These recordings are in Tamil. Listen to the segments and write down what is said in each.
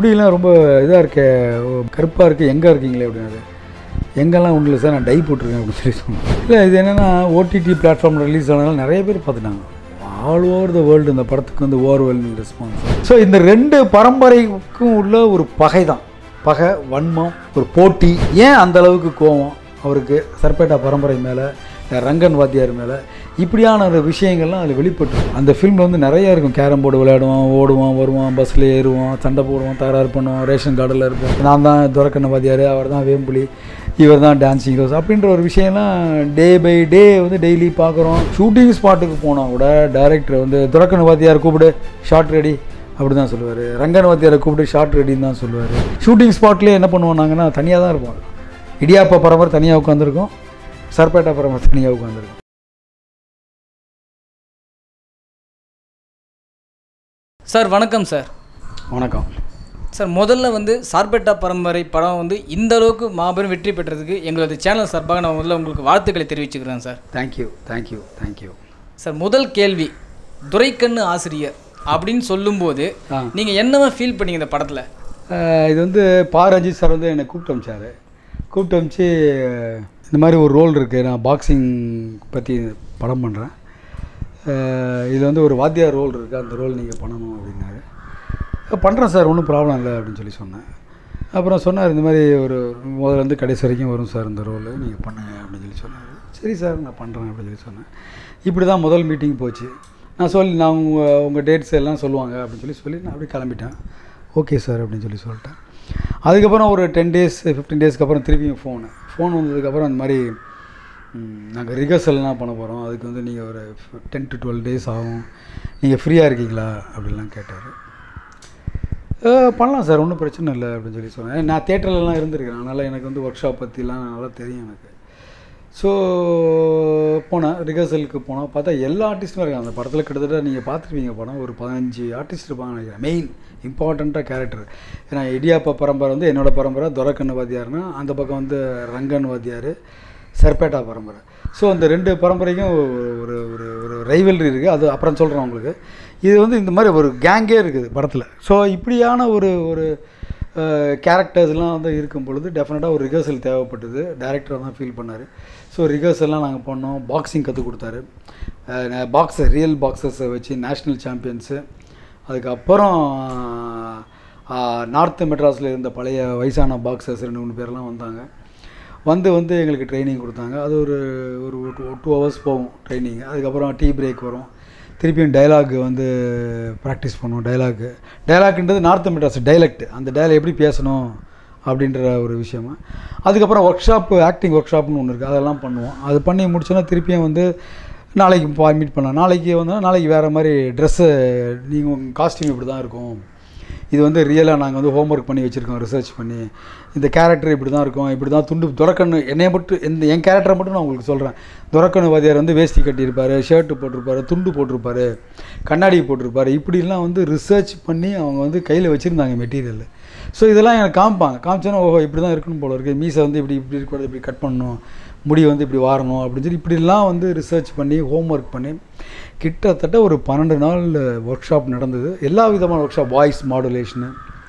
முடியெல்லாம் ரொம்ப இதாக இருக்கே கருப்பாக இருக்குது எங்கே இருக்கீங்களே அப்படின்னாரு எங்கெல்லாம் ஒன்றும் இல்லை சார் நான் டை போட்டிருக்கேன் அப்படின்னு சொல்லி சொன்னேன் இல்லை இது என்னென்னா ஓடிடி பிளாட்ஃபார்மில் ரிலீஸ் ஆனதால நிறைய பேர் பார்த்துட்டாங்க ஆல் ஓவர் த வேர்ல்டு இந்த படத்துக்கு வந்து ஓவர்வெல்மிங் ரெஸ்பான்ஸ் ஸோ இந்த ரெண்டு பரம்பரைக்கும் உள்ள ஒரு பகை தான் பகை வன்மம் ஒரு போட்டி ஏன் அந்த அளவுக்கு கோவம் அவருக்கு சர்பேட்டா பரம்பரை மேலே ரங்கன் வாத்தியார் மேலே இப்படியான ஒரு விஷயங்கள்லாம் அதில் வெளிப்பட்டு அந்த ஃபிலிமில் வந்து நிறைய இருக்கும் கேரம் போர்டு விளையாடுவான் ஓடுவான் வருவான் பஸ்ஸில் ஏறுவான் சண்டை போடுவான் தகராறு பண்ணுவான் ரேஷன் கார்டில் இருப்போம் நான் தான் துரக்கண்ண வாத்தியார் அவர் தான் வேம்புலி இவர் தான் டான்ஸிங் ரோஸ் அப்படின்ற ஒரு விஷயம்லாம் டே பை டே வந்து டெய்லி பார்க்குறோம் ஷூட்டிங் ஸ்பாட்டுக்கு போனால் கூட டைரக்டர் வந்து துரக்கண்ண வாத்தியார் கூப்பிடு ஷார்ட் ரெடி அப்படி தான் சொல்லுவார் ரங்கன் வாத்தியாரை கூப்பிட்டு ஷார்ட் ரெடின்னு தான் சொல்லுவார் ஷூட்டிங் ஸ்பாட்லேயே என்ன பண்ணுவோம் நாங்கன்னா தனியாக தான் இருப்போம் இடியாப்பா பரம்பரை தனியாக உட்காந்துருக்கோம் சர்பேட்டா பரம்பரை தனியாக உட்காந்துருக்கோம் சார் வணக்கம் சார் வணக்கம் சார் முதல்ல வந்து சார்பேட்டா பரம்பரை படம் வந்து இந்த அளவுக்கு மாபெரும் வெற்றி பெற்றதுக்கு எங்களது சேனல் சார்பாக நான் முதல்ல உங்களுக்கு வாழ்த்துக்களை தெரிவிச்சுக்கிறேன் sir thank you thank you thank you sir முதல் கேள்வி துரைக்கண்ணு ஆசிரியர் அப்படின்னு சொல்லும்போது ஆ. நீங்கள் என்னவா ஃபீல் பண்ணீங்க இந்த படத்தில் ஆஹ் இது வந்து பா ரஞ்சித் சார் வந்து என்னை கூப்பிட்டு அமிச்சார் கூப்பிட்டு அமிச்சு இந்த மாதிரி ஒரு ரோல் இருக்குது நான் பாக்ஸிங் பற்றி படம் பண்ணுறேன் இதில் வந்து ஒரு வாத்தியார் ரோல் இருக்குது அந்த ரோல் நீங்கள் பண்ணணும் அப்படின்னாரு பண்ணுறேன் சார் ஒன்றும் ப்ராப்ளம் இல்லை அப்படின்னு சொல்லி சொன்னேன் அப்புறம் சொன்னார் இந்த மாதிரி ஒரு முதல்ல இருந்து கடைசி வரைக்கும் வரும் சார் இந்த ரோல் நீங்கள் பண்ணுங்க அப்படின்னு சொல்லி சொன்னார் சரி சார் நான் பண்ணுறேன் அப்படின்னு சொல்லி சொன்னேன் இப்படி தான் முதல் மீட்டிங் போச்சு நான் சொல்லி நான் உங்கள் உங்கள் டேட்ஸ் எல்லாம் சொல்லுவாங்க அப்படின்னு சொல்லி சொல்லி நான் அப்படியே கிளம்பிட்டேன் ஓகே சார் அப்படின்னு சொல்லி சொல்லிட்டேன் அதுக்கப்புறம் ஒரு டென் டேஸ் ஃபிஃப்டீன் டேஸ்க்கு அப்புறம் திருப்பியும் ஃபோனு ஃபோன் வந்ததுக்கப்புறம் அந்த மாதிரி நாங்கள் ரிஹர்சல்லாம் பண்ண போகிறோம் அதுக்கு வந்து நீங்கள் ஒரு டென் டு டுவெல் டேஸ் ஆகும் நீங்கள் ஃப்ரீயாக இருக்கீங்களா அப்படிலாம் கேட்டார் "அஹ், பண்ணலாம் சார் ஒன்றும் பிரச்சனை இல்லை அப்படின்னு சொல்லி சொன்னேன் நான் தேட்டர்லலாம் இருந்திருக்கேன் அதனால் எனக்கு வந்து ஒர்க் ஷாப் பற்றிலாம் நல்லா தெரியும் எனக்கு ஸோ போனேன் ரிஹர்சலுக்கு போனால் பார்த்தா எல்லா ஆர்டிஸ்ட்டும் இருக்காங்க அந்த படத்தில் கிட்டத்தட்ட நீங்கள் பார்த்துருப்பீங்க படம் ஒரு பதினஞ்சு ஆர்டிஸ்ட் இருப்பாங்க நினைக்கிறேன் மெயின் இம்பார்ட்டண்ட்டாக கேரக்டர் ஏன்னா இடியாப்பா பரம்பரை வந்து என்னோட பரம்பரை துரக்கண்ணு வாத்தியார்னா அந்த பக்கம் வந்து ரங்கன் வாத்தியார் சர்பேட்டா பரம்பரை ஸோ அந்த ரெண்டு பரம்பரைக்கும் ஒரு ஒரு ஒரு ரைவல்ரி இருக்குது அது அப்புறம் சொல்கிறேன் உங்களுக்கு இது வந்து இந்த மாதிரி ஒரு கேங்கே இருக்குது படத்தில் ஸோ இப்படியான ஒரு ஒரு கேரக்டர்ஸ்லாம் வந்து இருக்கும் பொழுது டெஃபினட்டாக ஒரு ரிஹர்சல் தேவைப்பட்டது டேரக்டர் தான் ஃபீல் பண்ணார் ஸோ ரிஹர்சல்லாம் நாங்கள் பண்ணோம் பாக்ஸிங் கற்றுக் கொடுத்தாரு பாக்ஸர் ரியல் பாக்ஸர்ஸை வச்சு நேஷ்னல் சாம்பியன்ஸு அதுக்கப்புறம் நார்த் மெட்ராஸில் இருந்த பழைய வயசான பாக்ஸர்ஸ் ரெண்டு மூணு பேர்லாம் வந்தாங்க வந்து வந்து எங்களுக்கு ட்ரைனிங் கொடுத்தாங்க அது ஒரு ஒரு டூ ஹவர்ஸ் போகும் ட்ரைனிங் அதுக்கப்புறம் டீ பிரேக் வரும் திருப்பியும் டைலாக் வந்து ப்ராக்டிஸ் பண்ணுவோம் டைலாக்கு டைலாக்ன்றது நார்த் மெட்ராஸ் டைலக்ட் அந்த டைலாக் எப்படி பேசணும் அப்படின்ற ஒரு விஷயமா அதுக்கப்புறம் ஒர்க் ஷாப் ஆக்டிங் ஒர்க் ஷாப்னு ஒன்று இருக்குது அதெல்லாம் பண்ணுவோம் அது பண்ணி முடிச்சோன்னா திருப்பியும் வந்து நாளைக்கு மீட் பண்ணலாம் நாளைக்கு வந்தோன்னா நாளைக்கு வேறு மாதிரி ட்ரெஸ்ஸு நீங்கள் உங்கள் காஸ்டியூம் இப்படி தான் இருக்கும் இது வந்து ரியலாக நாங்கள் வந்து ஹோம்ஒர்க் பண்ணி வச்சுருக்கோம் ரிசர்ச் பண்ணி இந்த கேரக்டர் இப்படி தான் இருக்கும் இப்படி தான் துண்டு துரக்கண்ணு என்னைய மட்டும் எந்த என் கேரக்டரை மட்டும் நான் உங்களுக்கு சொல்கிறேன் துரக்கண்ணு வாத்தியார் வந்து வேஷ்டி கட்டியிருப்பார் ஷர்ட்டு போட்டிருப்பாரு துண்டு போட்டிருப்பாரு கண்ணாடி போட்டிருப்பாரு இப்படிலாம் வந்து ரிசர்ச் பண்ணி அவங்க வந்து கையில் வச்சுருந்தாங்க மெட்டீரியல் ஸோ இதெல்லாம் எனக்கு காமிப்பாங்க காமிச்சோன்னா ஓஹோ இப்படி தான் இருக்கணும் போல இருக்குது மீசை வந்து இப்படி இப்படி இருக்கக்கூடாது இப்படி கட் பண்ணணும் முடி வந்து இப்படி வாரணும் அப்படின்னு சொல்லி இப்படிலாம் வந்து ரிசர்ச் பண்ணி ஹோம்ஒர்க் பண்ணி கிட்டத்தட்ட ஒரு பன்னெண்டு நாள் ஒர்க் ஷாப் நடந்தது எல்லா விதமான workshop voice modulation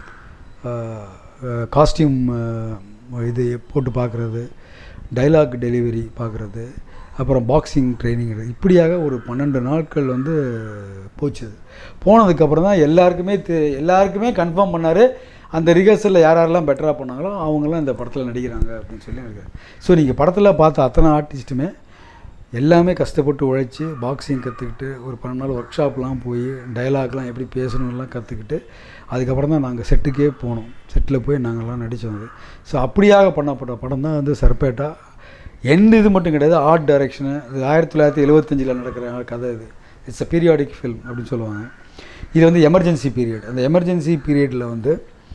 costume இது போட்டு பார்க்குறது டைலாக் டெலிவரி பார்க்குறது அப்புறம் பாக்ஸிங் ட்ரைனிங் இப்படியாக ஒரு பன்னெண்டு நாட்கள் வந்து போச்சு போனதுக்கப்புறம் தான் எல்லாருக்குமே தெ எல்லாருக்குமே கன்ஃபார்ம் பண்ணார் அந்த ரிஹர்சலில் யார் யாரெல்லாம் பெட்டராக பண்ணாங்களோ அவங்களாம் இந்த படத்தில் நடிக்கிறாங்க அப்படின்னு சொல்லி எனக்கு ஸோ நீங்கள் படத்தில் பார்த்த அத்தனை ஆர்டிஸ்ட்டுமே எல்லாமே கஷ்டப்பட்டு உழைச்சி பாக்ஸிங் கற்றுக்கிட்டு ஒரு பன்னெண்டு நாள் ஒர்க் ஷாப்லாம் போய் டைலாக்லாம் எப்படி பேசணும்லாம் கற்றுக்கிட்டு அதுக்கப்புறம் தான் நாங்கள் செட்டுக்கே போனோம் செட்டில் போய் நாங்கள்லாம் நடித்தோம் ஸோ அப்படியாக பண்ணப்பட்ட படம் தான் வந்து சர்பேட்டா எந்த இது மட்டும் கிடையாது ஆர்ட் டைரக்ஷனு இது ஆயிரத்தி தொள்ளாயிரத்தி எழுபத்தஞ்சில் நடக்கிற கதை இது இட்ஸ் அ பீரியாடிக் ஃபில்ம் அப்படின்னு சொல்லுவாங்க இது வந்து எமர்ஜென்சி பீரியட் அந்த எமர்ஜென்சி பீரியடில் வந்து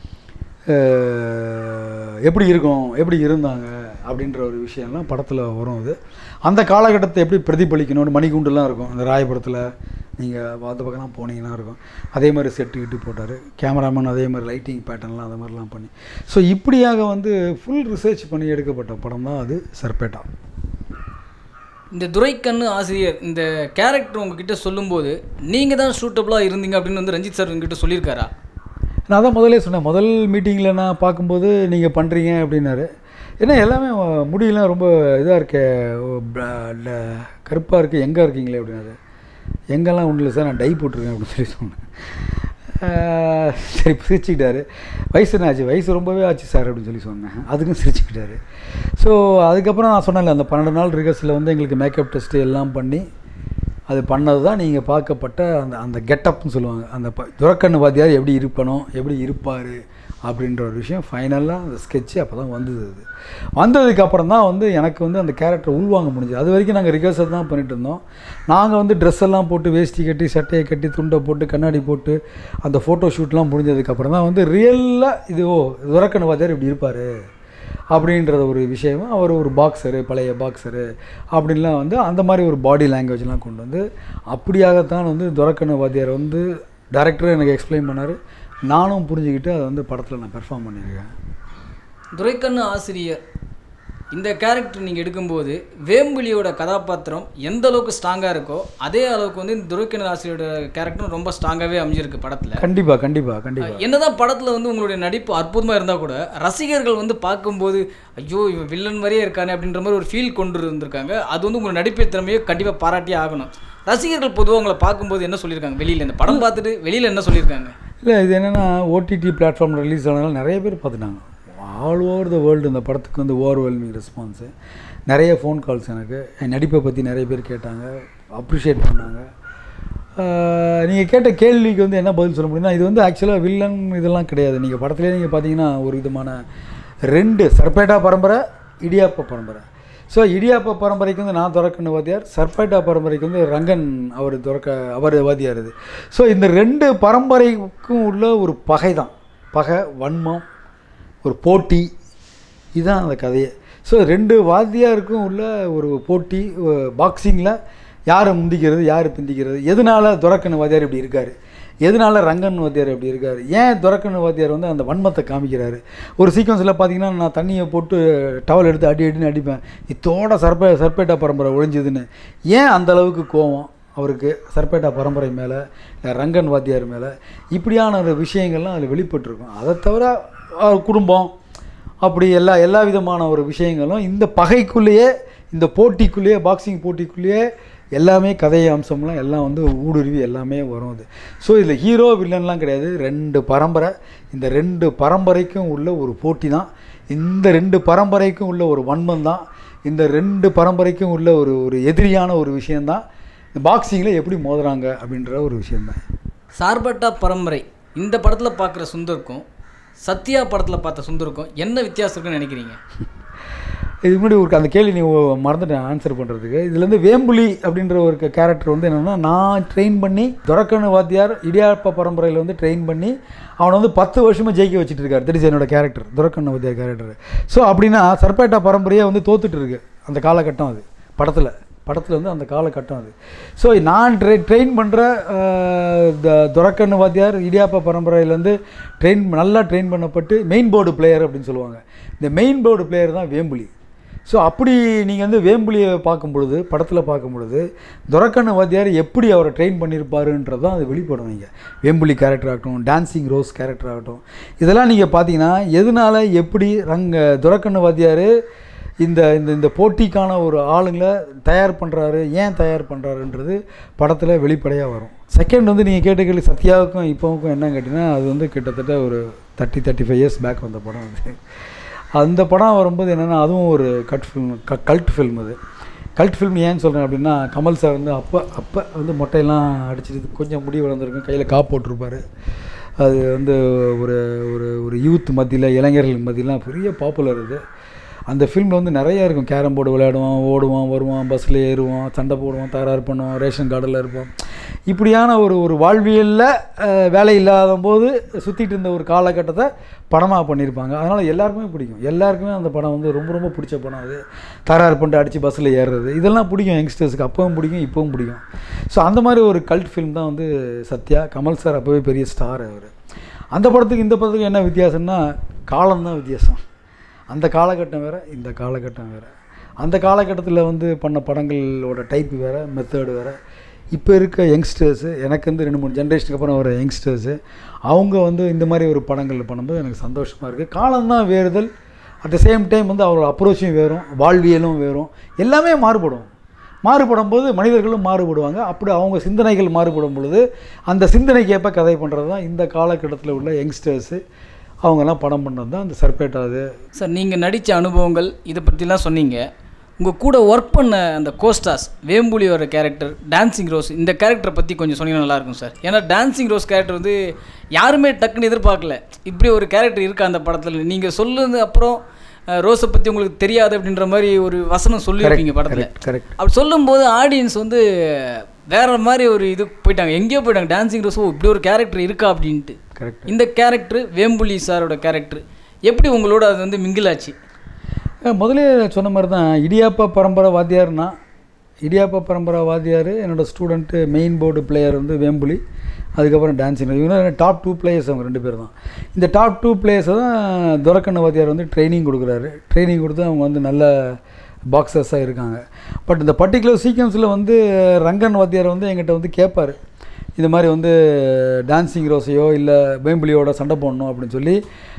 அஹ், எப்படி இருக்கும் எப்படி இருந்தாங்க அப்படின்ற ஒரு விஷயம்லாம் படத்தில் வரும் அது அந்த காலகட்டத்தை எப்படி பிரதிபலிக்கணும்னு மணிகுண்டுலாம் இருக்கும் அந்த ராயபுரத்தில் நீங்கள் அந்த பக்கம்லாம் போனீங்கன்னா இருக்கும் அதே மாதிரி செட்டு கிட்டு போட்டார் கேமராமேன் அதே மாதிரி லைட்டிங் பேட்டர்ன்லாம் அந்த மாதிரிலாம் பண்ணி ஸோ இப்படியாக வந்து ஃபுல் ரிசர்ச் பண்ணி எடுக்கப்பட்ட படம் தான் அது சர்பேட்டா இந்த துரைக்கண்ணு ஆசிரியர் இந்த கேரக்டர் உங்ககிட்ட சொல்லும்போது நீங்கள் தான் சூட்டபுளாக இருந்தீங்க அப்படின்னு வந்து ரஞ்சித் சார் உங்ககிட்ட சொல்லியிருக்காரா நான் தான் முதல்லே சொன்னேன் முதல் மீட்டிங்கில் நான் பார்க்கும்போது நீங்கள் பண்ணுறீங்க அப்படின்னாரு ஏன்னா எல்லாமே முடியெல்லாம் ரொம்ப இதாக இருக்கே கருப்பாக இருக்குது எங்கே இருக்கீங்களே அப்படின்னாரு எங்கெல்லாம் ஒன்றும் இல்லை சார் நான் டை போட்டிருக்கேன் அப்படின்னு சொல்லி சொன்னேன் ஆஹ் சரி சிரிச்சுக்கிட்டாரு வயசு என்ன ஆச்சு வயசு ரொம்பவே ஆச்சு சார் அப்படின்னு சொல்லி சொன்னேன் அதுக்கும் சிரிச்சுக்கிட்டாரு ஸோ அதுக்கப்புறம் நான் சொன்னேன்ல அந்த பன்னெண்டு நாள் ரிகர்ஸில் வந்து எங்களுக்கு மேக்கப் டெஸ்ட்டு எல்லாம் பண்ணி அது பண்ணது தான் நீங்கள் பார்க்கப்பட்ட அந்த அந்த கெட்டப்னு சொல்லுவாங்க அந்த ப துரக்கண்ணு வாத்தியார் எப்படி இருப்பணும் எப்படி இருப்பார் அப்படின்ற ஒரு விஷயம் ஃபைனலாக அந்த ஸ்கெட்சு அப்போ தான் வந்தது அது வந்ததுக்கப்புறம் தான் வந்து எனக்கு வந்து அந்த கேரக்டர் உள்வாங்க முடிஞ்சது அது வரைக்கும் நாங்கள் ரிகர்சல் தான் பண்ணிட்டு இருந்தோம் நாங்கள் வந்து ட்ரெஸ் எல்லாம் போட்டு வேஷ்டி கட்டி சட்டையை கட்டி துண்டை போட்டு கண்ணாடி போட்டு அந்த ஃபோட்டோ ஷூட்லாம் முடிஞ்சதுக்கப்புறம் தான் வந்து ரியலாக இது ஓ துரக்கண்ணு வாத்தியார் இப்படி இருப்பார் அப்படின்றத ஒரு விஷயமும் அவர் ஒரு பாக்ஸரு பழைய பாக்ஸரு அப்படின்லாம் வந்து அந்த மாதிரி ஒரு பாடி லாங்குவேஜ்லாம் கொண்டு வந்து அப்படியாகத்தான் வந்து துரக்கண்ண வாத்தியார் வந்து டேரக்டரும் எனக்கு எக்ஸ்பிளைன் பண்ணார் நானும் புரிஞ்சுக்கிட்டு அதை வந்து படத்தில் நான் பெர்ஃபார்ம் பண்ணியிருக்கேன் துரைக்கண்ணு ஆசிரியர் இந்த கேரக்டர் நீங்கள் எடுக்கும்போது வேம்புலியோட கதாபாத்திரம் எந்த அளவுக்கு ஸ்ட்ராங்காக இருக்கோ அதே அளவுக்கு வந்து இந்த துரைக்கண்ணு ஆசிரியரோட கேரக்டரும் ரொம்ப ஸ்ட்ராங்காகவே அமைஞ்சிருக்கு படத்தில் கண்டிப்பாக கண்டிப்பாக கண்டிப்பாக என்னதான் படத்தில் வந்து உங்களுடைய நடிப்பு அற்புதமாக இருந்தால் கூட ரசிகர்கள் வந்து பார்க்கும்போது ஐயோ இவன் வில்லன் மாதிரியே இருக்கானே அப்படின்ற மாதிரி ஒரு ஃபீல் கொண்டு இருந்திருக்காங்க அது வந்து உங்களோட நடிப்பு திறமையை கண்டிப்பாக பாராட்டியே ஆகணும் ரசிகர்கள் பொதுவாக உங்களை பார்க்கும்போது என்ன சொல்லியிருக்காங்க வெளியில் இந்த படம் பார்த்துட்டு வெளியில் என்ன சொல்லியிருக்காங்க இல்லை இது என்னென்னா ஓடிடி பிளாட்ஃபார்ம் ரிலீஸ் ஆனதால நிறைய பேர் பார்த்துட்டாங்க ஆல் ஓவர் த வேர்ல்டு இந்த படத்துக்கு வந்து ஓவர்வெல்மிங் ரெஸ்பான்ஸு நிறைய ஃபோன் கால்ஸ் எனக்கு என் நடிப்பை பற்றி நிறைய பேர் கேட்டாங்க அப்ரிஷியேட் பண்ணாங்க நீங்கள் கேட்ட கேள்விக்கு வந்து என்ன பதில் சொல்ல முடியும்னா இது வந்து ஆக்சுவலாக வில்லன் இதெல்லாம் கிடையாது நீங்கள் படத்துலேயே நீங்கள் பார்த்தீங்கன்னா ஒரு விதமான ரெண்டு சர்பேட்டா பரம்பரை இடியாப்ப பரம்பரை ஸோ இடியாப்ப பரம்பரைக்கு வந்து நான் துறக்கணும் வாத்தியார் சர்பேட்டா பரம்பரைக்கு வந்து ரங்கன் அவர் துறக்க அவர் வாத்தியார் இது ஸோ இந்த ரெண்டு பரம்பரைக்கும் உள்ள ஒரு பகை தான் பகை வன்மம் ஒரு போட்டி இதுதான் அந்த கதையே ஸோ ரெண்டு வாத்தியாருக்கும் உள்ள ஒரு போட்டி பாக்ஸிங்கில் யார் முந்திக்கிறது யார் பிந்திக்கிறது எதனால துரக்கண்ணு வாத்தியார் இப்படி இருக்கார் எதனால ரங்கன் வாத்தியார் இப்படி இருக்கார் ஏன் துரக்கண்ணு வாத்தியார் வந்து அந்த வன்மத்தை காமிக்கிறாரு ஒரு சீக்வன்ஸில் பார்த்தீங்கன்னா நான் தண்ணியை போட்டு டவல் எடுத்து அடி அடின்னு அடிப்பேன் இத்தோட சர்பே சர்பேட்டா பரம்பரை ஒழிஞ்சுதுன்னு ஏன் அந்த அளவுக்கு கோவம் அவருக்கு சர்பேட்டா பரம்பரை மேலே இல்லை ரங்கன் வாத்தியார் மேலே இப்படியான ஒரு விஷயங்கள்லாம் அதில் வெளிப்பட்டிருக்கும் அதை தவிர அவர் குடும்பம் அப்படி எல்லா எல்லா விதமான ஒரு விஷயங்களும் இந்த பகைக்குள்ளேயே இந்த போட்டிக்குள்ளேயே பாக்ஸிங் போட்டிக்குள்ளேயே எல்லாமே கதை அம்சம்லாம் எல்லாம் வந்து ஊடுருவி எல்லாமே வரும் அது ஸோ இதில் ஹீரோ வில்லன்லாம் கிடையாது ரெண்டு பரம்பரை இந்த ரெண்டு பரம்பரைக்கும் உள்ள ஒரு போட்டி தான் இந்த ரெண்டு பரம்பரைக்கும் உள்ள ஒரு வன்மம் தான் இந்த ரெண்டு பரம்பரைக்கும் உள்ள ஒரு ஒரு எதிரியான ஒரு விஷயந்தான் இந்த பாக்ஸிங்கில் எப்படி மோதுறாங்க அப்படின்ற ஒரு விஷயந்தான் சார்பட்டா பரம்பரை இந்த படத்தில் பார்க்குற சுந்தருக்கும் சத்யா படத்தில் பார்த்த சுந்தருக்கும் என்ன வித்தியாசம் இருக்குன்னு நினைக்கிறீங்க இதுக்கு முன்னாடி ஒரு அந்த கேள்வி நீ ஓ- மறந்துட்டேன் ஆன்சர் பண்ணுறதுக்கு இதுல இருந்து வேம்புலி அப்படின்ற ஒரு கேரக்டர் வந்து என்னென்னா நான் ட்ரெயின் பண்ணி துரக்கண்ணு வாத்தியார் இடியாப்ப பரம்பரையில் வந்து ட்ரெயின் பண்ணி அவனை வந்து பத்து வருஷமாக ஜெயிக்க வச்சுட்டு இருக்காரு தெரிஞ்ச என்னோட கேரக்டர் துரக்கண்ணு வாத்தியார் கேரக்டர் ஸோ அப்படின்னா சர்பேட்டா பரம்பரையே வந்து தோத்துட்டு இருக்கு அந்த காலகட்டம் அது படத்தில் படத்தில் வந்து அந்த காலகட்டம் அது ஸோ நான் ட்ரெ ட்ரெயின் பண்ணுற துரக்கண்ணு வாத்தியார் இடியாப்ப பரம்பரையிலேருந்து ட்ரெயின் நல்லா ட்ரெயின் பண்ணப்பட்டு மெயின் போர்டு பிளேயர் அப்படின்னு சொல்லுவாங்க இந்த மெயின் போர்டு பிளேயர் தான் வேம்புலி ஸோ அப்படி நீங்கள் வந்து வேம்புலியை பார்க்கும் பொழுது படத்தில் பார்க்கும் பொழுது துரக்கண்ணு வாத்தியார் எப்படி அவரை ட்ரெயின் பண்ணியிருப்பாருன்றது தான் அது வெளிப்படும் நீங்கள் வேம்புலி கேரக்டர் ஆகட்டும் டான்சிங் ரோஸ் கேரக்டர் ஆகட்டும் இதெல்லாம் நீங்கள் பார்த்தீங்கன்னா எதனால எப்படி ரங்க துரக்கண்ணு வாத்தியார் இந்த இந்த இந்த போட்டிக்கான ஒரு ஆளுங்களை தயார் பண்ணுறாரு ஏன் தயார் பண்ணுறாருன்றது படத்தில் வெளிப்படையாக வரும் செகண்ட் வந்து நீங்கள் கேட்ட கேள்வி சத்யாவுக்கும் இப்போவுக்கும் என்ன கேட்டிங்கன்னா அது வந்து கிட்டத்தட்ட ஒரு thirty thirty five years back வந்த படம் அது அந்த படம் வரும்போது என்னென்னா அதுவும் ஒரு கட் ஃபில்ம் க கல்ட் ஃபில்ம் அது கல்ட் ஃபில்ம் ஏன்னு சொல்கிறேன் அப்படின்னா கமல் சார் வந்து அப்போ அப்போ வந்து மொட்டையெல்லாம் அடிச்சிட்டு கொஞ்சம் முடி வளர்ந்துருக்கும் கையில் காப் போட்டிருப்பாரு அது வந்து ஒரு ஒரு ஒரு யூத் மத்தியில் இளைஞர்கள் மத்தியெலாம் பெரிய பாப்புலர் இது அந்த ஃபில்மில் வந்து நிறையா இருக்கும் கேரம் போர்டு விளையாடுவான் ஓடுவான் வருவான் பஸ்ஸில் ஏறுவான் சண்டை போடுவான் தகராறு பண்ணுவான் ரேஷன் கார்டில் இருப்பான் இப்படியான ஒரு ஒரு வாழ்வியலில் அஹ், வேலை இல்லாத போது சுற்றிட்டு இருந்த ஒரு காலகட்டத்தை படமாக பண்ணியிருப்பாங்க அதனால் எல்லாருக்குமே பிடிக்கும் எல்லாருக்குமே அந்த படம் வந்து ரொம்ப ரொம்ப பிடிச்ச படம் அது தகராறு பண்ணிட்டு அடித்து பஸ்ஸில் ஏறுறது இதெல்லாம் பிடிக்கும் யங்ஸ்டர்ஸ்க்கு அப்பவும் பிடிக்கும் இப்போவும் பிடிக்கும் ஸோ அந்த மாதிரி ஒரு கல்ட் ஃபில்ம் தான் வந்து சத்யா கமல் சார் அப்போவே பெரிய ஸ்டார் அவர் அந்த படத்துக்கு இந்த படத்துக்கு என்ன வித்தியாசம்னா காலம்தான் வித்தியாசம் அந்த காலகட்டம் வேறு இந்த காலகட்டம் வேறு அந்த காலகட்டத்தில் வந்து பண்ண படங்களோட டைப் வேறு மெத்தடு வேறு இப்போ இருக்க யங்ஸ்டர்ஸு எனக்கு வந்து ரெண்டு மூணு ஜென்ரேஷனுக்கு அப்புறம் வர யங்ஸ்டர்ஸு அவங்க வந்து இந்த மாதிரி ஒரு படங்கள் பண்ணும்போது எனக்கு சந்தோஷமாக இருக்குது காலம்தான் வேறுதல் அட் த சேம் டைம் வந்து அவரோட அப்ரோச்சும் வேறும் வாழ்வியலும் வேறும் எல்லாமே மாறுபடும் மாறுபடும் போது மனிதர்களும் மாறுபடுவாங்க அப்படி அவங்க சிந்தனைகள் மாறுபடும் பொழுது அந்த சிந்தனைக்கு ஏற்ப கதை பண்ணுறது தான் இந்த காலகட்டத்தில் உள்ள யங்ஸ்டர்ஸு அவங்கெல்லாம் படம் பண்ணது தான் இந்த சர்பேட்டாது சார் நீங்கள் நடித்த அனுபவங்கள் இதை பற்றிலாம் சொன்னீங்க உங்கள் கூட ஒர்க் பண்ண அந்த கோஸ்டாஸ் வேம்புலியோட கேரக்டர் டான்சிங் ரோஸ் இந்த கேரக்டரை பற்றி கொஞ்சம் சொன்னீங்கன்னா நல்லாயிருக்கும் சார் ஏன்னா டான்சிங் ரோஸ் கேரக்டர் வந்து யாருமே டக்குன்னு எதிர்பார்க்கல இப்படி ஒரு கேரக்டர் இருக்கா அந்த படத்தில் நீங்கள் சொல்லுது அப்புறம் அஹ், ரோஸை பற்றி உங்களுக்கு தெரியாது அப்படின்ற மாதிரி ஒரு வசனம் சொல்லியிருப்பீங்க படத்தில் கரெக்ட் கரெக்ட் அப்படி சொல்லும்போது ஆடியன்ஸ் வந்து வேற மாதிரி ஒரு இது போயிட்டாங்க எங்கேயோ போயிட்டாங்க டான்சிங் ரோஸ் ஓ இப்படி ஒரு கேரக்டர் இருக்கா அப்படின்ட்டு கரெக்ட் இந்த கேரக்டர் வேம்புலி சாரோட கேரக்டர் எப்படி உங்களோட அது வந்து மிங்கிள் ஆச்சு அஹ் முதலே சொன்ன மாதிரி தான் இடியாப்பா பரம்பரை வாத்தியார்னா இடியாப்பா பரம்பரை வாத்தியார் என்னோடய ஸ்டூடெண்ட்டு மெயின் போர்டு பிளேயர் வந்து வேம்புலி அதுக்கப்புறம் டான்ஸிங் இவங்க டாப் டூ பிளேயர்ஸ் அவங்க ரெண்டு பேர் தான் இந்த டாப் டூ பிளேயர்ஸை தான் துரக்கண்ண வாத்தியார் வந்து ட்ரைனிங் கொடுக்குறாரு ட்ரைனிங் கொடுத்து அவங்க வந்து நல்ல பாக்ஸர்ஸாக இருக்காங்க பட் இந்த பர்டிகுலர் சீக்வன்ஸில் வந்து ரங்கன் வாத்தியார் வந்து எங்கிட்ட வந்து கேட்பார் இந்த மாதிரி வந்து டான்சிங் ரோஸையோ இல்லை வேம்புலியோட சண்டை போடணும் அப்படின்னு சொல்லி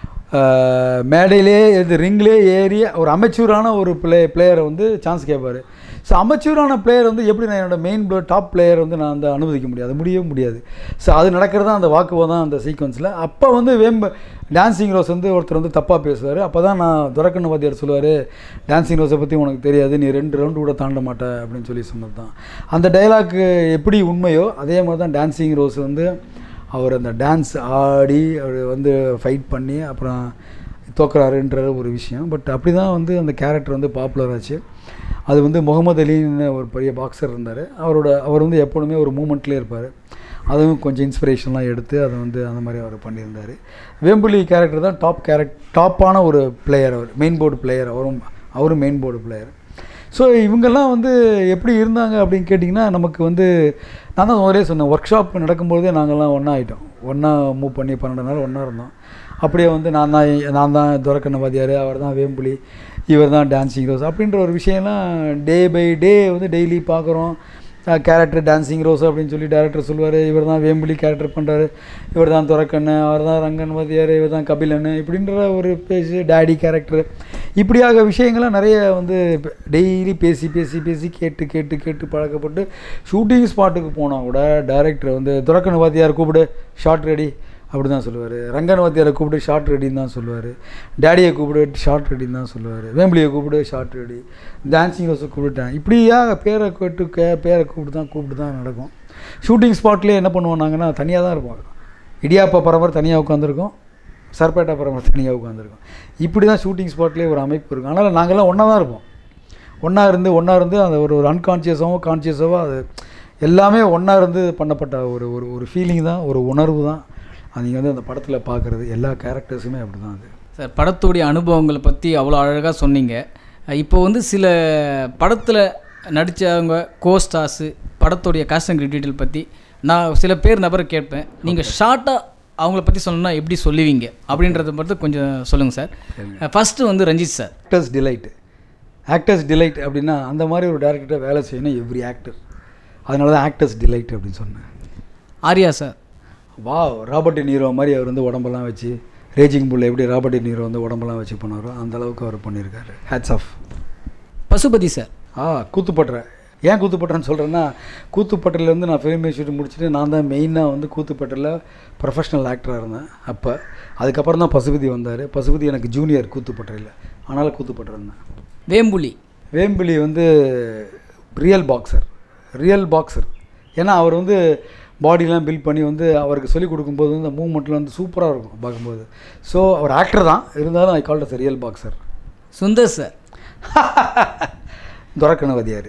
ஆஹ், மேடையிலே இது ரிங்லே ஏறி ஒரு அமைச்சூரான ஒரு பிளே பிளேயரை வந்து சான்ஸ் கேட்பார் ஸோ அமைச்சூரான பிளேயர் வந்து எப்படி நான் என்னோட மெயின் டாப் பிளேயர் வந்து நான் வந்து அனுமதிக்க முடியாது முடியவே முடியாது ஸோ அது நடக்கிறது தான் அந்த வாக்குவாதம் அந்த சீக்வன்ஸில் அப்போ வந்து வேம்பு டான்சிங் ரோஸ் வந்து ஒருத்தர் வந்து தப்பாக பேசுவார் அப்போ தான் நான் துரக்கண்ண வாத்தியார் சொல்லுவார் டான்சிங் ரோஸை பற்றி உனக்கு தெரியாது நீ ரெண்டு ரவுண்டு கூட தாண்ட மாட்ட அப்படின்னு சொல்லி சொன்னது தான் அந்த டைலாக்கு எப்படி உண்மையோ அதே மாதிரி தான் டான்சிங் ரோஸ் வந்து அவர் அந்த டான்ஸ் ஆடி அவர் வந்து ஃபைட் பண்ணி அப்புறம் தோக்குறாருன்ற ஒரு விஷயம் பட் அப்படி தான் வந்து அந்த கேரக்டர் வந்து பாப்புலர் ஆச்சு அது வந்து முகமது அலின்னு ஒரு பெரிய பாக்ஸர் இருந்தார் அவரோட அவர் வந்து எப்பொழுதுமே ஒரு மூமெண்ட்லேயே இருப்பார் அதுவும் கொஞ்சம் இன்ஸ்பிரேஷன்லாம் எடுத்து அதை வந்து அந்த மாதிரி அவர் பண்ணியிருந்தார் வேம்புலி கேரக்டர் தான் டாப் கேரக்ட் டாப்பான ஒரு பிளேயர் அவர் மெயின் போர்டு பிளேயர் அவரும் அவரும் மெயின் போர்டு பிளேயர் ஸோ இவங்கெல்லாம் வந்து எப்படி இருந்தாங்க அப்படின்னு கேட்டிங்கன்னா நமக்கு வந்து நான் தான் முதலே சொன்னேன் ஒர்க் ஷாப் நடக்கும்போதே நாங்கள்லாம் ஒன்றா ஆகிட்டோம் ஒன்றா மூவ் பண்ணி பன்னெண்டு நாள் ஒன்றா இருந்தோம் அப்படியே வந்து நான் தான் நான் தான் துரக்கண்ண வாத்தியார் அவர் தான் வேம்புலி இவர் தான் டான்சிங் ரோஸ் அப்படின்ற ஒரு விஷயம்லாம் டே பை டே வந்து டெய்லி பார்க்குறோம் கேரக்டர் டான்சிங் ரோஸ் அப்படின்னு சொல்லி டேரக்டர் சொல்லுவார் இவர் தான் வேம்புலி கேரக்டர் பண்ணுறாரு இவர் தான் துறக்கண்ணு அவர் தான் ரங்கன் வாத்தியார் இவர் தான் கபிலன் இப்படின்ற ஒரு பேசி டேடி கேரக்டர் இப்படியாக விஷயங்கள்லாம் நிறைய வந்து டெய்லி பேசி பேசி பேசி கேட்டு கேட்டு கேட்டு பழக்கப்பட்டு ஷூட்டிங் ஸ்பாட்டுக்கு போனால் கூட டேரக்டர் வந்து துறக்கண்ணு வாத்தியார் கூப்பிடு ஷார்ட் ரெடி அப்படி தான் சொல்லுவார் ரங்கன் வாத்தியாரை கூப்பிட்டு ஷார்ட் ரெடின்னு தான் சொல்லுவார் டேடியை கூப்பிடு ஷார்ட் ரெடின்னு தான் சொல்லுவார் வேம்பிலியை கூப்பிடு ஷார்ட் ரெடி டான்சிங் ஹவுஸை கூப்பிட்டேன் இப்படியா பேரை கேட்டு கே பேரை கூப்பிட்டு தான் கூப்பிட்டு தான் நடக்கும் ஷூட்டிங் ஸ்பாட்லேயே என்ன பண்ணுவோம் நாங்கன்னா தனியாக தான் இருப்போம் இடியாப்பா பரம்பரை தனியாக உட்காந்துருக்கோம் சர்பேட்டா பரம்பரை தனியாக உட்காந்துருக்கோம் இப்படி தான் ஷூட்டிங் ஸ்பாட்லேயே ஒரு அமைப்பு இருக்கும் அதனால் நாங்கள்லாம் ஒன்றா தான் இருப்போம் ஒன்றா இருந்து ஒன்றா இருந்து அந்த ஒரு ஒரு அன்கான்ஷியஸாவோ கான்ஷியஸாவோ அது எல்லாமே ஒன்றா இருந்து பண்ணப்பட்ட ஒரு ஒரு ஒரு ஃபீலிங் தான் ஒரு உணர்வு தான் அது நீங்கள் வந்து அந்த படத்தில் பார்க்குறது எல்லா கேரக்டர்ஸுமே அப்படி தான் அது சார் படத்துடைய அனுபவங்களை பற்றி அவ்வளோ அழகாக சொன்னீங்க அஹ் இப்போ வந்து சில படத்தில் நடித்தவங்க கோஸ்டாஸு படத்துடைய காஸ்ட் அண்ட் டீட்டெயில் பற்றி நான் சில பேர் நபரை கேட்பேன் நீங்கள் ஷார்ட்டாக அவங்கள பற்றி சொல்லணும்னா எப்படி சொல்லுவீங்க அப்படின்றத மட்டும் கொஞ்சம் சொல்லுங்கள் சார் ஃபஸ்ட்டு வந்து Ranjith sir actor's delight actor's delight அப்படின்னா அந்த மாதிரி ஒரு டேரக்டர்கிட்ட வேலை செய்யணும் எவ்ரி ஆக்டர் அதனால தான் ஆக்டர்ஸ் டிலைட் அப்படின்னு சொன்னேன் ஆர்யா சார் வா ராபர்ட் நீரோ மாதிரி அவர் வந்து உடம்பெல்லாம் வச்சு ரேஜிங் புல்ல எப்படி ராபர்ட் நீரோ வந்து உடம்பெல்லாம் வச்சு பண்ணாரோ அந்த அளவுக்கு அவர் பண்ணியிருக்காரு ஹேட்ஸ் ஆஃப் பசுபதி சார் ஆ கூத்துப்பட்டுற ஏன் கூத்துப்பட்டுறேன்னு சொல்கிறேன்னா கூத்துப்பட்டிலேருந்து நான் ஃபிலிம் இன்ஸ்டியூட் முடிச்சுட்டு நான் தான் மெயினாக வந்து கூத்துப்பட்டில் ப்ரொஃபஷனல் ஆக்டராக இருந்தேன் அப்போ அதுக்கப்புறம் தான் பசுபதி வந்தார் பசுபதி எனக்கு ஜூனியர் கூத்துப்பட்டுறையில் ஆனாலும் கூத்துப்பட்டுருந்தேன் வேம்புலி வேம்பிலி வந்து ரியல் பாக்ஸர் ரியல் பாக்ஸர் ஏன்னா அவர் வந்து பாடிலாம் பில்ட் பண்ணி வந்து அவருக்கு சொல்லிக் கொடுக்கும்போது வந்து அந்த மூவ்மெண்ட்டில் வந்து சூப்பராக இருக்கும் பார்க்கும்போது ஸோ அவர் ஆக்டர் தான் இருந்தாலும் I called as real boxer Sundar sir துரக்கணவதியார்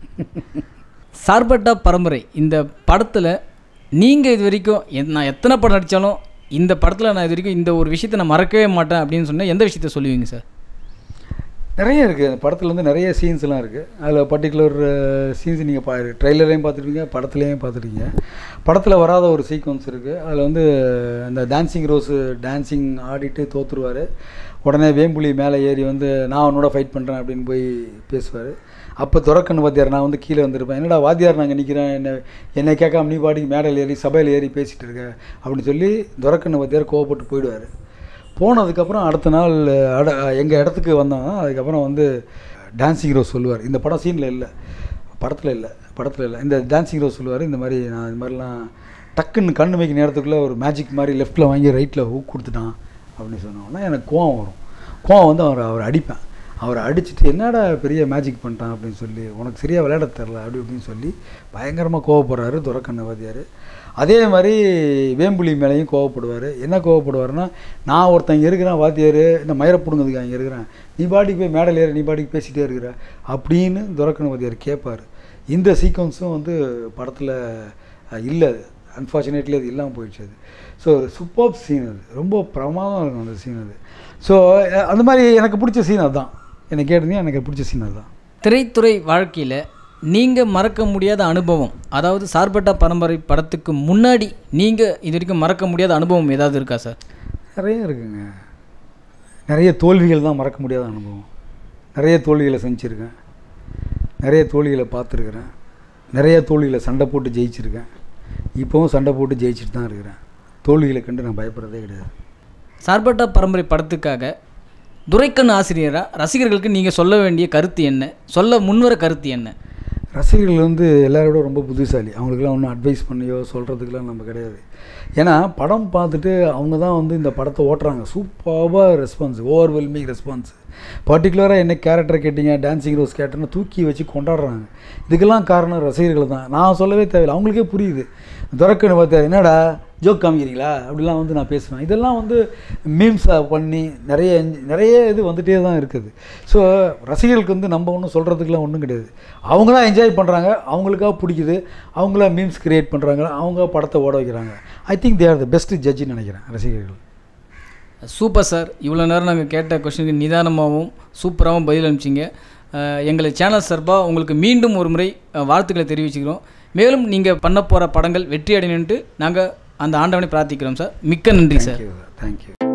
சார்பட்டா பரம்பரை இந்த படத்தில் நீங்கள் இது வரைக்கும் எத்- நான் எத்தனை படம் நடித்தாலும் இந்த படத்தில் நான் இது வரைக்கும் இந்த ஒரு விஷயத்தை நான் மறக்கவே மாட்டேன் அப்படின்னு சொன்னால் எந்த விஷயத்த சொல்லுவீங்க சார் நிறைய இருக்குது அந்த படத்தில் வந்து நிறைய சீன்ஸ்லாம் இருக்குது அதில் பர்டிகுலர் சீன்ஸ் நீங்கள் பா ட்ரெய்லரையும் பார்த்துருப்பீங்க படத்துலேயும் பார்த்துருக்கீங்க படத்தில் வராத ஒரு சீக்வன்ஸ் இருக்குது அதில் வந்து அந்த டான்சிங் ரோஸு டான்சிங் ஆடிட்டு தோற்றுருவார் உடனே வேம்புலி மேலே ஏறி வந்து நான் உன்னோட ஃபைட் பண்ணுறேன் அப்படின்னு போய் பேசுவார் அப்போ துறக்கண்ணு வாத்தியார் நான் வந்து கீழே வந்திருப்பேன் என்னடா வாத்தியார் நாங்கள் நிற்கிறேன் என்ன என்னை கேட்காம நீ பாடிக்கு மேடையில் ஏறி சபையில் ஏறி பேசிகிட்டு இருக்க அப்படின்னு சொல்லி துறக்கண்ணு வாத்தியார் கோவப்பட்டு போயிடுவார் போனதுக்கப்புறம் அடுத்த நாள் அட எங்கள் இடத்துக்கு வந்தோம் அதுக்கப்புறம் வந்து டான்சிங் ரோஸ் சொல்லுவார் இந்த படம் சீனில் இல்லை படத்தில் இல்லை படத்தில் இல்லை இந்த டான்சிங் ரோஸ் சொல்லுவார் இந்த மாதிரி நான் இது மாதிரிலாம் டக்குன்னு கண்ணு வைக்க நேரத்துக்குள்ளே ஒரு மேஜிக் மாதிரி லெஃப்ட்டில் வாங்கி ரைட்டில் ஹூக் கொடுத்துட்டான் அப்படின்னு சொன்னோன்னா எனக்கு கோவம் வரும் கோவம் வந்து அவர் அவர் அடிப்பேன் அவரை அடிச்சுட்டு என்னடா பெரிய மேஜிக் பண்ணிட்டான் அப்படின்னு சொல்லி உனக்கு சரியாக விளையாட தெரில அப்படி இப்படின்னு சொல்லி பயங்கரமாக கோவப்படுறாரு துரக்கண்ண வாத்தியார் அதே மாதிரி வேம்புலி மேலேயும் கோவப்படுவார் என்ன கோவப்படுவார்னா நான் ஒருத்தன் இருக்கிறேன் வாத்தியார் இந்த மயிரை பிடுங்கிறதுக்கு அங்கே இருக்கிறேன் நீ பாட்டிக்கு போய் மேடையில் ஏறி நீ பாட்டிக்கு பேசிகிட்டே இருக்கிற அப்படின்னு துரக்கண்ண வாத்தியார் கேட்பார் இந்த சீக்வன்ஸும் வந்து படத்தில் இல்லை அன்ஃபார்ச்சுனேட்லி அது இல்லாமல் போயிடுச்சு அது ஸோ சூப்பர் சீன் அது ரொம்ப பிரமாதம் இருக்கும் அந்த சீன் அது ஸோ அந்த மாதிரி எனக்கு பிடிச்ச சீன் அதுதான் என்னை கேட்டிருந்தீங்க எனக்கு பிடிச்ச சீன் அதுதான் திரைத்துறை வாழ்க்கையில் நீங்கள் மறக்க முடியாத அனுபவம் அதாவது சார்பட்டா பரம்பரை படத்துக்கு முன்னாடி நீங்கள் இது வரைக்கும் மறக்க முடியாத அனுபவம் ஏதாவது இருக்கா சார் நிறைய இருக்குங்க நிறைய தோல்விகள் தான் மறக்க முடியாத அனுபவம் நிறைய தோல்விகளை செஞ்சுருக்கேன் நிறைய தோல்விகளை பார்த்துருக்குறேன் நிறைய தோல்விகளை சண்டை போட்டு ஜெயிச்சிருக்கேன் இப்போவும் சண்டை போட்டு ஜெயிச்சுட்டு தான் இருக்கிறேன் தோல்விகளை கண்டு நான் பயப்படுறதே கிடையாது சார்பட்டா பரம்பரை படத்துக்காக துரைக்கண் ஆசிரியராக ரசிகர்களுக்கு நீங்கள் சொல்ல வேண்டிய கருத்து என்ன சொல்ல முன்வர கருத்து என்ன ரசிகர்கள் வந்து எல்லாரோட ரொம்ப புத்திசாலி அவங்களுக்குலாம் ஒன்றும் அட்வைஸ் பண்ணியோ சொல்கிறதுக்கெலாம் நம்ம கிடையாது ஏன்னா படம் பார்த்துட்டு அவங்க தான் வந்து இந்த படத்தை ஓட்டுறாங்க சூப்பராக ரெஸ்பான்ஸ் ஓவர்வெல்மிங் ரெஸ்பான்ஸ் பர்டிகுலராக என்ன கேரக்டர் கேட்டிங்க டான்சிங் ரோஸ் கேரக்டர்னு தூக்கி வச்சு கொண்டாடுறாங்க இதுக்கெல்லாம் காரணம் ரசிகர்கள் தான் நான் சொல்லவே தேவையில்லை அவங்களுக்கே புரியுது துறக்கன்னு பார்த்தா என்னடா ஜோக் காமிக்கிறீங்களா அப்படிலாம் வந்து நான் பேசுவேன் இதெல்லாம் வந்து மீம்ஸாக பண்ணி நிறைய enj- நிறைய இது வந்துகிட்டே தான் இருக்குது ஸோ ரசிகர்களுக்கு வந்து நம்ம ஒன்றும் சொல்கிறதுக்குலாம் ஒன்றும் கிடையாது அவங்களாம் என்ஜாய் பண்ணுறாங்க அவங்களுக்காக பிடிக்குது அவங்களா மீம்ஸ் கிரியேட் பண்ணுறாங்க அவங்க படத்தை ஓட வைக்கிறாங்க I think they are the best ஜட்ஜின்னு நினைக்கிறேன் ரசிகர்கள் சூப்பர் சார் இவ்வளோ நேரம் நாங்கள் கேட்ட கொஷனுக்கு நிதானமாகவும் சூப்பராகவும் பதில் அனுப்பிச்சிங்க அஹ் எங்களை சேனல் சார்பாக உங்களுக்கு மீண்டும் ஒரு முறை அஹ், வாழ்த்துக்களை தெரிவிச்சுக்கிறோம் மேலும் நீங்கள் பண்ண போகிற படங்கள் வெற்றி அடையணுன்ட்டு நாங்கள் அந்த ஆண்டவனை பிரார்த்திக்கிறோம் சார் மிக்க நன்றி சார் தேங்க்யூ தேங்க்யூ